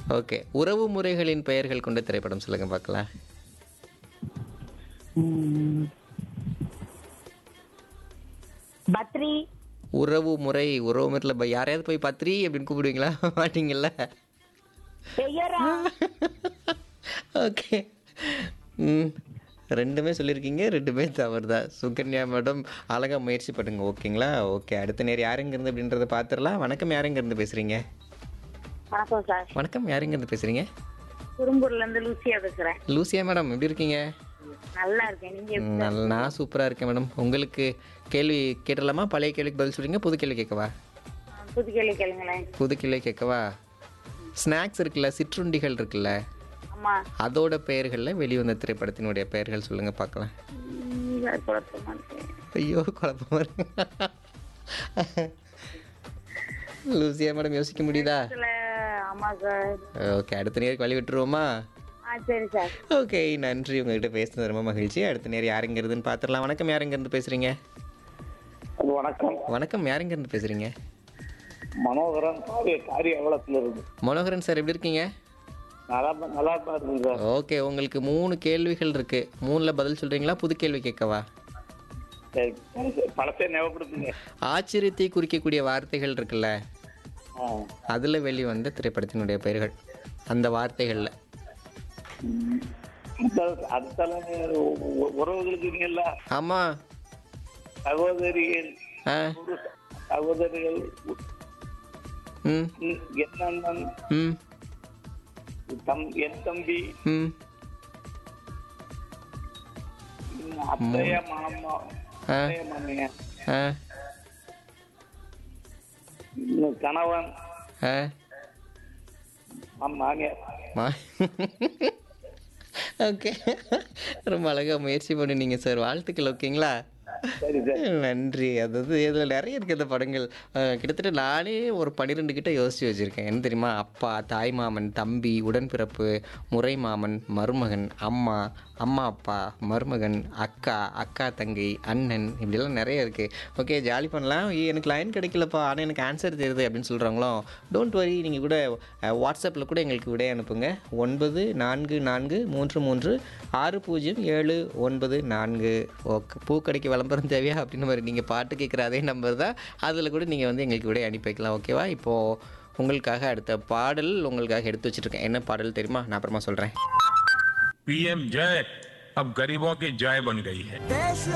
Okay உறவு முறைகளின் பெயர்கள் கொண்ட திரைப்படம் சொல்லுங்க பார்க்கலாம் ம். பத்ரி உறவு முறை உறவு முறையில் ப- யாரையாவது போய் பத்ரி அப்படின்னு கூப்பிடுவீங்களா மாட்டீங்கல்ல பெயரா ஓகே ம் ரெண்டுமே சொல்லியிருக்கீங்க ரெண்டுமே தவறு தான் சுகன்யா மேடம் அழகாக முயற்சி பண்ணுங்க ஓகேங்களா ஓகே அடுத்த நேரம் யாருங்கிருந்து அப்படின்றத பார்த்துடலாம் வணக்கம் யாருங்கிருந்து பேசுகிறீங்க வணக்கம் சார் வணக்கம் யாருங்கிருந்து பேசுகிறீங்க குறும்பூர்ல இருந்து லூசியா பேசுறேன் லூசியா மேடம் எப்படி இருக்கீங்க நல்லா இருக்கேன் நீங்க எப்படி? ம், நல்ல நான் சூப்பராக இருக்கேன் மேடம் உங்களுக்கு கேள்வி கேட்டலாமா பழைய கேள்விக்கு பதில் சொல்றீங்க புது கேள்வி கேட்கவா புது கேள்வி கேளுங்களேன் புது கேள்வி கேட்கவா ஸ்நாக்ஸ் இருக்குல்ல சிற்றுண்டிகள் இருக்குல்ல ஆமா அதோட பெயர்களில் வெளிவந்த திரைப்படத்தினுடைய பெயர்கள் சொல்லுங்க பார்க்கலாம் ம், அது குழப்பமா இருக்கு. ஐயோ குழப்பமா இருக்கு லூசியா மேடம் யோசிக்க முடியுதா இதுல ஆமா சார் ஓகே அடுத்த நேருக்கு வழி விட்டுருவோமா ஆ சரி சார் ஓகே நன்றி உங்ககிட்ட பேசுனது ரொம்ப மகிழ்ச்சி அடுத்த நேரம் யாருங்கிறதுன்னு பார்த்துடலாம் வணக்கம் யாருங்கிருந்து பேசுறீங்க வணக்கம் வணக்கம் யாருங்கிருந்து பேசுறீங்க மனோகரன் காரிய காரிய அவலத்துல இருந்து மனோகரன் சார் எப்படி இருக்கீங்க நல்லா நல்லா தான் இருக்கு சார் ஓகே உங்களுக்கு மூணு கேள்விகள் இருக்கு மூணுல பதில் சொல்றீங்களா புது கேள்வி கேட்கவா சரி, பழசை- பழசை ஞாபகப்படுத்துங்க ஆச்சரியத்தை குறிக்கக்கூடிய வார்த்தைகள் இருக்குல்ல ஆ. அதுல வெளிவந்த திரைப்படத்தினுடைய பெயர்கள் அந்த வார்த்தைகள்ல அடுத்த- அடுத்தால உ- உ- உறவுகளுக்கு இருக்கீங்கல்ல ஆமா சகோதரிகள் ஆ ஒரு சகோதரிகள் ம் உ- என் அண்ணன் ம் தம் என் தம்பி ம் உம், அத்தைய மாமா ஆ அத்தைய மாமிய ஆ இன்னும் கணவன் ஆ மா- மாமியார் மா ஓகே ரொம்ப அழகாக முயற்சி பண்ணினீங்க சார் வாழ்த்துக்கள் ஓகேங்களா சரி சார் நன்றி அதாவது இதில் நிறைய இருக்குது இந்த படங்கள் அஹ், கிட்டத்தட்ட நானே ஒரு பன்னிரெண்டு கிட்ட யோசித்து வச்சுருக்கேன் என்ன தெரியுமா அப்பா தாய் மாமன் தம்பி உடன்பிறப்பு முறை மாமன் மருமகன் அம்மா அம்மா அப்பா மருமகன் அக்கா அக்கா தங்கை அண்ணன் இப்படிலாம் நிறைய இருக்குது ஓகே ஜாலி பண்ணலாம் ஏய், எனக்கு லைன் கிடைக்கலப்பா ஆனால் எனக்கு ஆன்சர் தெரியுது அப்படின்னு சொல்கிறாங்களோ டோன்ட் வரி நீங்கள் கூட வாட்ஸ்அப்பில் கூட எங்களுக்கு விடை அனுப்புங்க ஒன்பது நான்கு நான்கு மூன்று மூன்று ஆறு பூஜ்ஜியம் ஏழு ஒன்பது நான்கு ஓகே பூக்கடைக்கு விளம்பரம் தேவையா அப்படின்னு மாதிரி நீங்கள் பாட்டு கேட்குற அதே நம்பர் தான் அதில் கூட நீங்கள் வந்து எங்களுக்கு விடை அனுப்பி வைக்கலாம் ஓகேவா இப்போது உங்களுக்காக அடுத்த பாடல் உங்களுக்காக எடுத்து வச்சுருக்கேன் என்ன பாடல் தெரியுமா நான் அப்புறமா சொல்கிறேன் पीएम जय अब गरीबों की जय बन गई है देश